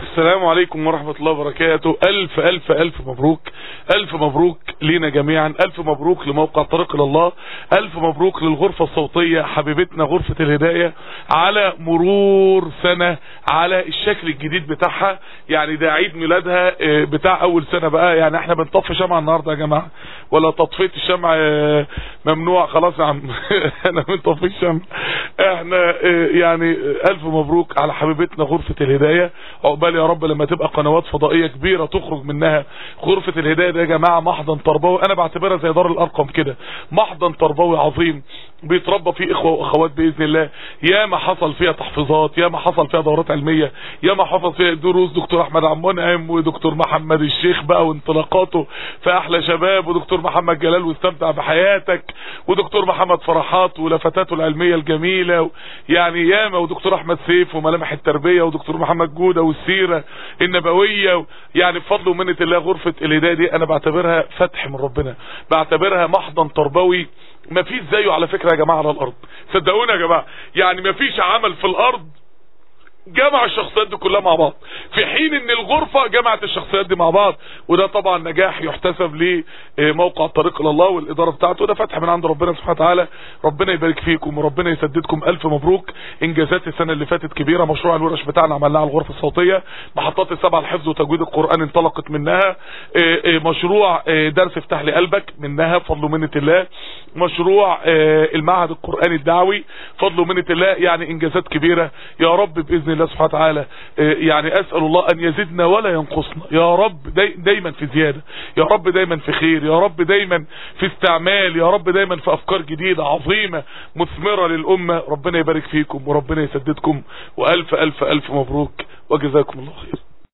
السلام عليكم ورحمة الله وبركاته ألف ألف ألف مبروك ألف مبروك لينا جميعا ألف مبروك لموقع طريق إلى الله ألف مبروك للغرفة الصوتية حبيبتنا غرفة الهداية على مرور سنة على الشكل الجديد بتاعها يعني ده عيد ميلادها آه، بتاع أول سنة بقى يعني احنا بنطفي شمعة النهاردة يا جماعة ولا تطفية الشمع آه، ممنوع خلاص يا عم انا بنطفي الشمع احنا آه، يعني آه، ألف مبروك على حبيبتنا غرفة الهداية عقبال يا رب لما تبقى قنوات فضائية كبيرة تخرج منها غرفة الهداية ده يا جماعة محضن تربوي انا بعتبرها زي دار الارقم كده محضن تربوي عظيم بيتربى فيه اخوة واخوات باذن الله يا ما حصل فيها تحفيظات يا ما حصل فيها دورات علمية يا ما حصل فيها دروس دكتور احمد عم منعم ودكتور محمد الشيخ بقى وانطلاقاته في احلى شباب ودكتور محمد جلال واستمتع بحياتك ودكتور محمد فرحات ولفتاته العلمية الجميلة يعني ياما ودكتور احمد سيف وملامح التربية ودكتور محمد جودة والسيرة النبوية يعني بفضل ومنة الله غرفة الهداية دي انا بعتبرها فتح من ربنا بعتبرها محضن تربوي ما فيش زيه على فكرة يا جماعة على الارض صدقوني يا جماعة يعني ما فيش عمل في الارض جمع الشخصيات دي كلها مع بعض في حين ان الغرفة جمعت الشخصيات دي مع بعض وده طبعا نجاح يحتسب لموقع الطريق الى الله والادارة بتاعته ده فتح من عند ربنا سبحانه وتعالى ربنا يبارك فيكم وربنا يسددكم الف مبروك انجازات السنة اللي فاتت كبيرة مشروع الورش بتاعنا عملناه على الغرفة الصوتية محطات السبع الحفظ وتجويد القرآن انطلقت منها اه اه مشروع اه درس افتح لي قلبك منها فضل ومنة الله مشروع المعهد القرآني الدعوي فضل ومنة الله يعني انجازات كبيرة يا رب باذن الله سبحانه وتعالى يعني اسال الله ان يزيدنا ولا ينقصنا يا رب داي دايما في زياده يا رب دايما في خير يا رب دايما في استعمال يا رب دايما في افكار جديده عظيمه مثمره للامه ربنا يبارك فيكم وربنا يسددكم والف الف الف مبروك وجزاكم الله خير